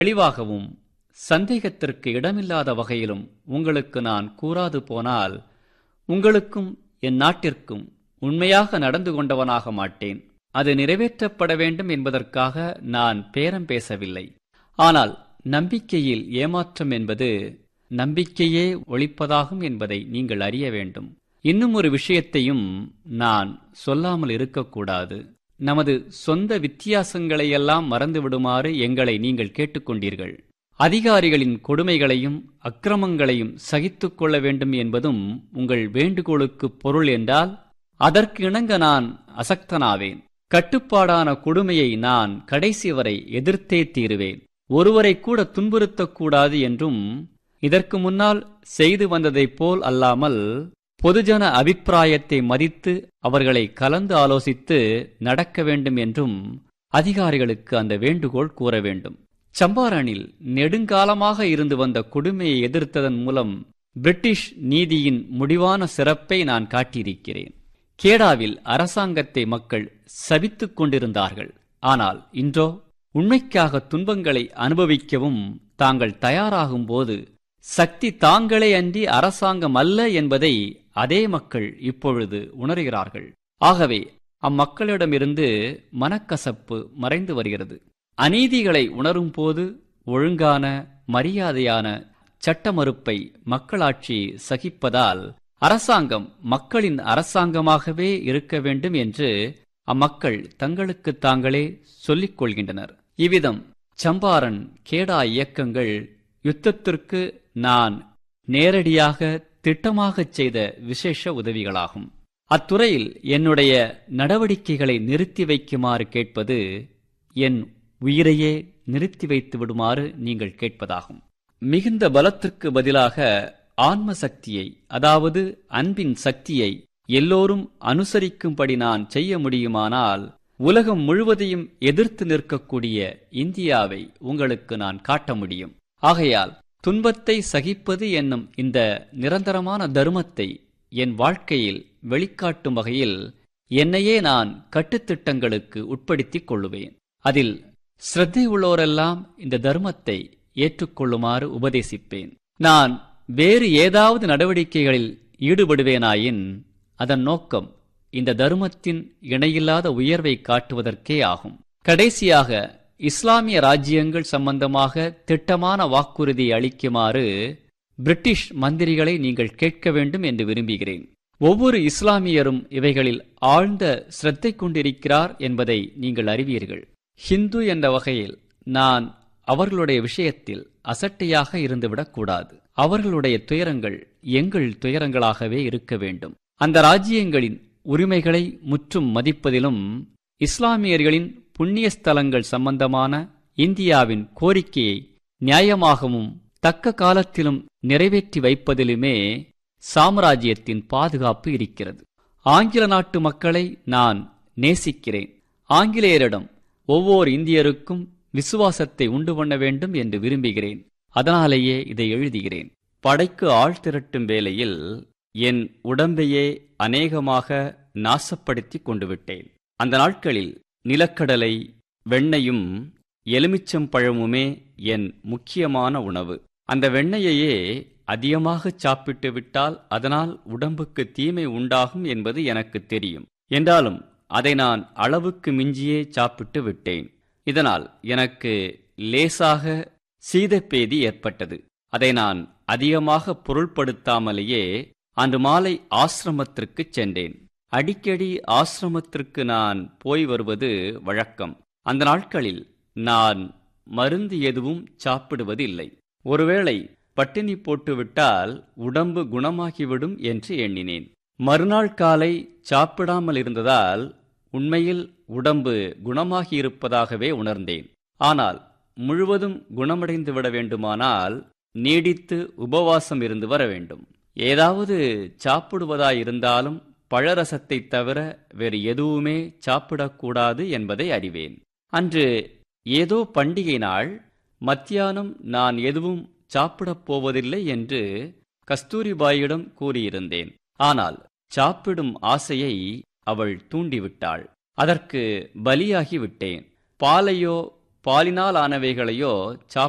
தெளிவாகவும் சந்தேகத்திற்கு இடமில்லாத வகையிலும் உங்களுக்கு நான் கூறாது போனால் உங்களுக்கும் என் நாட்டிற்கும் உண்மையாக நடந்து கொண்டவனாக மாட்டேன் அது நிறைவேற்றப்பட வேண்டும் என்பதற்காக நான் பேரம் பேசவில்லை ஆனால் நம்பிக்கையில் ஏமாற்றம் என்பது நம்பிக்கையே ஒழிப்பதாகும் என்பதை நீங்கள் அறிய வேண்டும் இன்னும் ஒரு விஷயத்தையும் நான் சொல்லாமல் இருக்கக்கூடாது நமது சொந்த வித்தியாசங்களையெல்லாம் மறந்துவிடுமாறு எங்களை நீங்கள் கேட்டுக்கொண்டீர்கள் அதிகாரிகளின் கொடுமைகளையும் அக்கிரமங்களையும் சகித்துக் கொள்ள வேண்டும் என்பதும் உங்கள் வேண்டுகோளுக்கு பொருள் என்றால் அதற்கு இணங்க நான் அசக்தனாவேன் கட்டுப்பாடான கொடுமையை நான் கடைசி வரை எதிர்த்தே தீருவேன் ஒருவரை கூட துன்புறுத்தக்கூடாது என்றும் இதற்கு முன்னால் செய்து வந்ததைப் போல் அல்லாமல் பொதுஜன அபிப்பிராயத்தை மதித்து அவர்களை கலந்து ஆலோசித்து நடக்க வேண்டும் என்றும் அதிகாரிகளுக்கு அந்த வேண்டுகோள் கூற வேண்டும் சம்பாரனில் நெடுங்காலமாக இருந்து வந்த கொடுமையை எதிர்த்ததன் மூலம் பிரிட்டிஷ் நீதியின் முடிவான சிறப்பை நான் காட்டியிருக்கிறேன் கேடாவில் அரசாங்கத்தை மக்கள் சபித்துக் கொண்டிருந்தார்கள் ஆனால் இன்றோ உண்மைக்காக துன்பங்களை அனுபவிக்கவும் தாங்கள் தயாராகும் போது சக்தி தாங்களே அன்றி அரசாங்கம் அல்ல என்பதை அதே மக்கள் இப்பொழுது உணர்கிறார்கள் ஆகவே அம்மக்களிடமிருந்து மனக்கசப்பு மறைந்து வருகிறது அநீதிகளை உணரும் போது ஒழுங்கான மரியாதையான சட்ட மறுப்பை மக்களாட்சி சகிப்பதால் அரசாங்கம் மக்களின் அரசாங்கமாகவே இருக்க வேண்டும் என்று அம்மக்கள் தங்களுக்கு தாங்களே சொல்லிக் கொள்கின்றனர் இவ்விதம் சம்பாரன் கேடா இயக்கங்கள் யுத்தத்திற்கு நான் நேரடியாக திட்டமாகச் செய்த விசேஷ உதவிகளாகும் அத்துறையில் என்னுடைய நடவடிக்கைகளை நிறுத்தி வைக்குமாறு கேட்பது என் உயிரையே நிறுத்தி வைத்து விடுமாறு நீங்கள் கேட்பதாகும் மிகுந்த பலத்திற்கு பதிலாக ஆன்ம சக்தியை அதாவது அன்பின் சக்தியை எல்லோரும் அனுசரிக்கும்படி நான் செய்ய முடியுமானால் உலகம் முழுவதையும் எதிர்த்து நிற்கக்கூடிய இந்தியாவை உங்களுக்கு நான் காட்ட முடியும் ஆகையால் துன்பத்தை சகிப்பது என்னும் இந்த நிரந்தரமான தர்மத்தை என் வாழ்க்கையில் வெளிக்காட்டும் வகையில் என்னையே நான் கட்டுத்திட்டங்களுக்கு உட்படுத்திக் கொள்ளுவேன் அதில் ஸ்ரத்தை உள்ளோரெல்லாம் இந்த தர்மத்தை ஏற்றுக்கொள்ளுமாறு உபதேசிப்பேன் நான் வேறு ஏதாவது நடவடிக்கைகளில் ஈடுபடுவேனாயின் அதன் நோக்கம் இந்த தர்மத்தின் இணையில்லாத உயர்வை காட்டுவதற்கே ஆகும் கடைசியாக இஸ்லாமிய ராஜ்யங்கள் சம்பந்தமாக திட்டமான வாக்குறுதி அளிக்குமாறு பிரிட்டிஷ் மந்திரிகளை நீங்கள் கேட்க வேண்டும் என்று விரும்புகிறேன் ஒவ்வொரு இஸ்லாமியரும் இவைகளில் ஆழ்ந்த சிரத்தை கொண்டிருக்கிறார் என்பதை நீங்கள் அறிவீர்கள் ஹிந்து என்ற வகையில் நான் அவர்களுடைய விஷயத்தில் அசட்டையாக இருந்துவிடக்கூடாது அவர்களுடைய துயரங்கள் எங்கள் துயரங்களாகவே இருக்க வேண்டும் அந்த ராஜ்யங்களின் உரிமைகளை முற்றும் மதிப்பதிலும் இஸ்லாமியர்களின் புண்ணிய ஸ்தலங்கள் சம்பந்தமான இந்தியாவின் கோரிக்கையை நியாயமாகவும் தக்க காலத்திலும் நிறைவேற்றி வைப்பதிலுமே சாம்ராஜ்யத்தின் பாதுகாப்பு இருக்கிறது ஆங்கில நாட்டு மக்களை நான் நேசிக்கிறேன் ஆங்கிலேயரிடம் ஒவ்வொரு இந்தியருக்கும் விசுவாசத்தை உண்டு பண்ண வேண்டும் என்று விரும்புகிறேன் அதனாலேயே இதை எழுதுகிறேன் படைக்கு ஆள் திரட்டும் வேளையில் என் உடம்பையே அநேகமாக நாசப்படுத்தி கொண்டு விட்டேன் அந்த நாட்களில் நிலக்கடலை வெண்ணையும் எலுமிச்சம் பழமுமே என் முக்கியமான உணவு அந்த வெண்ணையையே அதிகமாக சாப்பிட்டு விட்டால் அதனால் உடம்புக்கு தீமை உண்டாகும் என்பது எனக்கு தெரியும் என்றாலும் அதை நான் அளவுக்கு மிஞ்சியே சாப்பிட்டு விட்டேன் இதனால் எனக்கு லேசாக சீதப்பேதி ஏற்பட்டது அதை நான் அதிகமாக பொருள்படுத்தாமலேயே அன்று மாலை ஆசிரமத்திற்குச் சென்றேன் அடிக்கடி ஆசிரமத்திற்கு நான் போய் வருவது வழக்கம் அந்த நாட்களில் நான் மருந்து எதுவும் சாப்பிடுவதில்லை ஒருவேளை பட்டினி போட்டுவிட்டால் உடம்பு குணமாகிவிடும் என்று எண்ணினேன் மறுநாள் காலை சாப்பிடாமல் இருந்ததால் உண்மையில் உடம்பு குணமாகியிருப்பதாகவே உணர்ந்தேன் ஆனால் முழுவதும் குணமடைந்து விட வேண்டுமானால் நீடித்து உபவாசம் இருந்து வர வேண்டும் ஏதாவது சாப்பிடுவதாயிருந்தாலும் பழரசத்தைத் தவிர வேறு எதுவுமே சாப்பிடக்கூடாது என்பதை அறிவேன் அன்று ஏதோ பண்டிகை நாள் மத்தியானம் நான் எதுவும் சாப்பிடப் போவதில்லை என்று கஸ்தூரிபாயிடம் கூறியிருந்தேன் ஆனால் சாப்பிடும் ஆசையை அவள் தூண்டிவிட்டாள் அதற்கு பலியாகி விட்டேன் பாலையோ பாலினால் ஆனவைகளையோ சாப்பிட